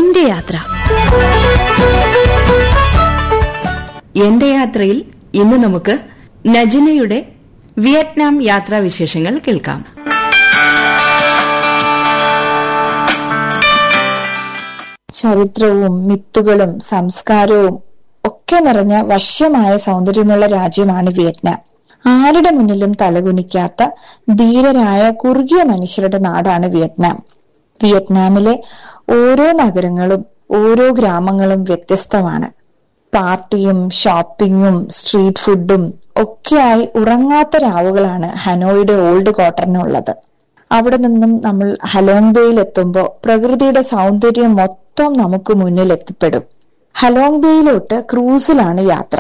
എന്റെ യാത്ര എന്റെ യാത്രയിൽ ഇന്ന് നമുക്ക് നജിനയുടെ വിയറ്റ്നാം യാത്രാ വിശേഷങ്ങൾ കേൾക്കാം ചരിത്രവും മിത്തുകളും സംസ്കാരവും ഒക്കെ നിറഞ്ഞ വശ്യമായ സൗന്ദര്യമുള്ള രാജ്യമാണ് വിയറ്റ്നാം ആരുടെ മുന്നിലും തലകുനിക്കാത്ത ധീരരായ കുറുകിയ മനുഷ്യരുടെ നാടാണ് വിയറ്റ്നാം വിയറ്റ്നാമിലെ ഓരോ നഗരങ്ങളും ഓരോ ഗ്രാമങ്ങളും വ്യത്യസ്തമാണ് പാർട്ടിയും ഷോപ്പിങ്ങും സ്ട്രീറ്റ് ഫുഡും ഒക്കെയായി ഉറങ്ങാത്ത രാവുകളാണ് ഹനോയുടെ ഓൾഡ് ക്വാർട്ടറിനുള്ളത് അവിടെ നിന്നും നമ്മൾ ഹലോങ് ബേയിൽ എത്തുമ്പോൾ പ്രകൃതിയുടെ സൗന്ദര്യം മൊത്തം നമുക്ക് മുന്നിൽ എത്തിപ്പെടും ഹലോങ് ബേയിലോട്ട് ക്രൂസിലാണ് യാത്ര